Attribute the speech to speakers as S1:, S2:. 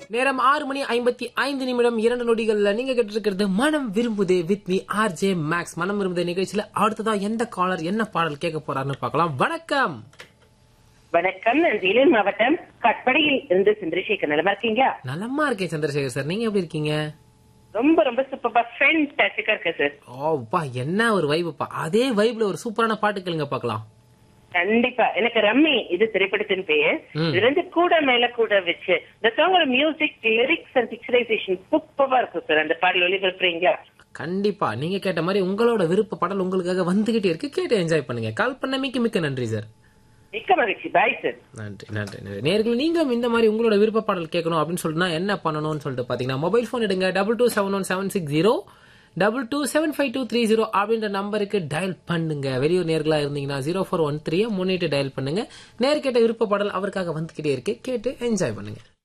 S1: நேரம் ஆறு மணி ஐம்பத்தி ஐந்து நிமிடம் இரண்டு நொடிகள்ல நீங்க கேட்டிருக்கிறது மனம் விரும்புதே with me R J Max மனம் விரும்புதே நிகழ்ச்சியில அடுத்ததா எந்த காலர் என்ன பாடல் கேட்க போறாருன்னு பார்க்கலாம் வணக்கம்
S2: வணக்கம் நான் வேலூர் மாவட்டம் கட்படையில் இருந்து சந்திரசேகர் நலமா இருக்கீங்க
S1: நலமா இருக்கேன் சந்திரசேகர் சார் நீங்க எப்படி இருக்கீங்க
S2: ரொம்ப ரொம்ப சூப்பர் ஃப்ரெண்ட் டச்சுக்கா இருக்கு சார்
S1: ஓப்பா என்ன ஒரு வைப்புப்பா அதே வைப்ல ஒரு சூப்பரான பாட்டு கேளுங்க பார்க்கலாம்
S2: கண்டிப்பா எனக்கு ரம்மி இது திரைப்படத்தின் பெயர்
S1: ம்.
S2: இது ரெண்டு கூட மேல கூட வச்சு இந்த சாங்கோட மியூசிக் லிரிக்ஸ் அண்ட் பிக்சரைசேஷன் சூப்பரா இருக்கும் சார் அந்த பாடல் ஒளிபரப்புறீங்களா
S1: கண்டிப்பா நீங்க கேட்ட மாதிரி உங்களோட விருப்ப பாடல் உங்களுக்காக வந்துகிட்டே இருக்கு கேட்டு என்ஜாய் பண்ணுங்க கால் பண்ணமைக்கு மிக்க நன்றி சார்
S2: மிக்க மகிழ்ச்சி பாய் சார்
S1: நன்றி நன்றி நன்றி நேர்கள் நீங்களும் இந்த மாதிரி உங்களோட விருப்ப பாடல் கேட்கணும் அப்படின்னு சொல்லிட்டு என்ன பண்ணணும்னு சொல்லிட்டு பாத்தீங்கன்னா மொபைல் ஃபோன் எடுங்க double two seven one seven six zero double two seven five two three zero அப்படின்ற நம்பருக்கு டயல் பண்ணுங்க வெளியூர் நேர்களா இருந்தீங்கன்னா ஜீரோ ஃபோர் ஒன் த்ரீ முன்னிட்டு டயல் பண்ணுங்க நேர் கேட்ட விருப்ப பாடல் அவருக்காக வந்துகிட்டே இருக்கு கேட்டு என்ஜாய் பண்ணுங்க